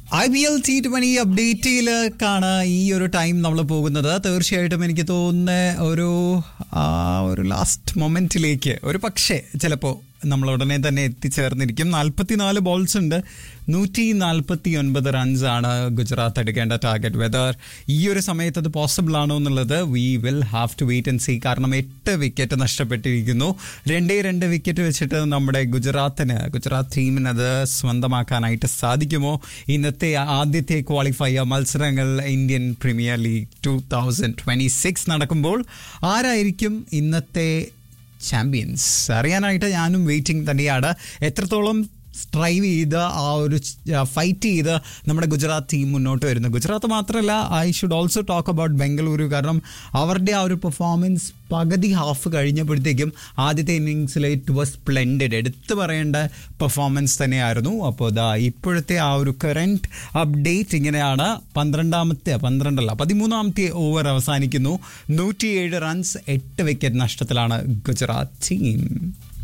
I P L T twenty അപ്ഡേറ്റിലേക്കാണ് ഈ ഒരു ടൈം നമ്മൾ പോകുന്നത് തീർച്ചയായിട്ടും എനിക്ക് തോന്നുന്ന ഒരു ആ, ഒരു ലാസ്റ്റ് മൊമെന്റിലേക്ക് ഒരു പക്ഷേ ചിലപ്പോൾ നമ്മൾ ഉടനെ തന്നെ എത്തിച്ചേർന്നിരിക്കും നാൽപ്പത്തിനാല് ബോൾസ് ഉണ്ട് നൂറ്റി നാൽപ്പത്തി ഒൻപത് റൺസ് ആണ് ഗുജറാത്ത് എടുക്കേണ്ട ടാർഗറ്റ് വെദർ ഈ ഒരു സമയത്ത് അത് പോസിബിൾ ആണോ എന്നുള്ളത് we will have to wait and see കാരണം എട്ട് വിക്കറ്റ് നഷ്ടപ്പെട്ടിരിക്കുന്നു രണ്ടേ രണ്ട് വിക്കറ്റ് വെച്ചിട്ട് നമ്മുടെ ഗുജറാത്തിന് ഗുജറാത്ത് ടീമിന് അത് സ്വന്തമാക്കാനായിട്ട് സാധിക്കുമോ ഇന്നത്തെ ആദ്യത്തെ ക്വാളിഫൈ മത്സരങ്ങൾ Indian premier league two thousand twenty six നടക്കുമ്പോൾ ആരായിരിക്കും ഇന്നത്തെ ചാമ്പ്യൻസ് അറിയാനായിട്ട് ഞാനും വെയിറ്റിംഗ് തന്നെയാണ് എത്രത്തോളം സ്ട്രൈവ് ചെയ്ത് ആ ഒരു ഫൈറ്റ് ചെയ്ത് നമ്മുടെ ഗുജറാത്ത് ടീം മുന്നോട്ട് വരുന്നു ഗുജറാത്ത് മാത്രമല്ല I should also talk about Bengaluru കാരണം അവരുടെ ആ ഒരു പെർഫോമൻസ് പകുതി ഹാഫ് കഴിഞ്ഞപ്പോഴത്തേക്കും ആദ്യത്തെ ഇന്നിങ്സിൽ ഇറ്റ് വാസ് സ്പ്ലെൻഡഡ് എടുത്തു പറയേണ്ട പെർഫോമൻസ് തന്നെയായിരുന്നു അപ്പോൾ ഇതാ ഇപ്പോഴത്തെ ആ ഒരു കറൻറ്റ് അപ്ഡേറ്റ് ഇങ്ങനെയാണ് പന്ത്രണ്ടാമത്തെ പന്ത്രണ്ടല്ല പതിമൂന്നാമത്തെ ഓവർ അവസാനിക്കുന്നു നൂറ്റിയേഴ് റൺസ് എട്ട് വിക്കറ്റ് നഷ്ടത്തിലാണ് ഗുജറാത്ത് ടീം